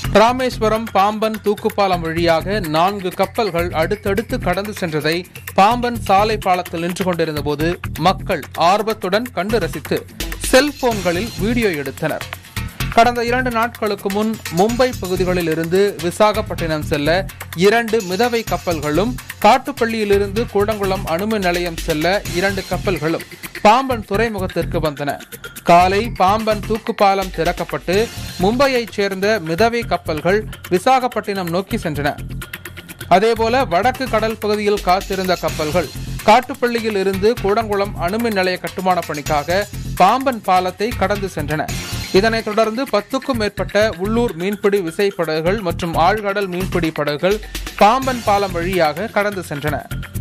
ராமேஸ்வரம் பாம்பன் தூக்குப்பாலம் வழியாக நான்கு கப்பல்கள் அடுத்தடுத்து கடந்து சென்றதை பாம்பன் சாலை பாலத்தில் நின்று கொண்டிருந்த போது மக்கள் ஆர்வத்துடன் கண்டு ரசித்து செல்போன்களில் வீடியோ எடுத்தனர் கடந்த இரண்டு நாட்களுக்கு முன் மும்பை பகுதிகளில் இருந்து விசாகப்பட்டினம் செல்ல இரண்டு மிதவை கப்பல்களும் காட்டுப்பள்ளியிலிருந்து கூடங்குளம் அணுமின் நிலையம் செல்ல இரண்டு கப்பல்களும் பாம்பன் துறைமுகத்திற்கு வந்தன காலை பாம்பன் தூக்குப்பாலம் திறக்கப்பட்டு மும்பையைச் சேர்ந்த மிதவை கப்பல்கள் விசாகப்பட்டினம் நோக்கி சென்றன அதேபோல வடக்கு கடல் பகுதியில் காத்திருந்த கப்பல்கள் காட்டுப்பள்ளியில் இருந்து கூடங்குளம் அணுமின் நிலைய கட்டுமான பணிக்காக பாம்பன் பாலத்தை கடந்து சென்றன இதனைத் தொடர்ந்து பத்துக்கும் மேற்பட்ட உள்ளூர் மீன்பிடி விசைப்படகுகள் மற்றும் ஆழ்கடல் மீன்பிடி படகுகள் பாம்பன் பாலம் வழியாக கடந்து சென்றன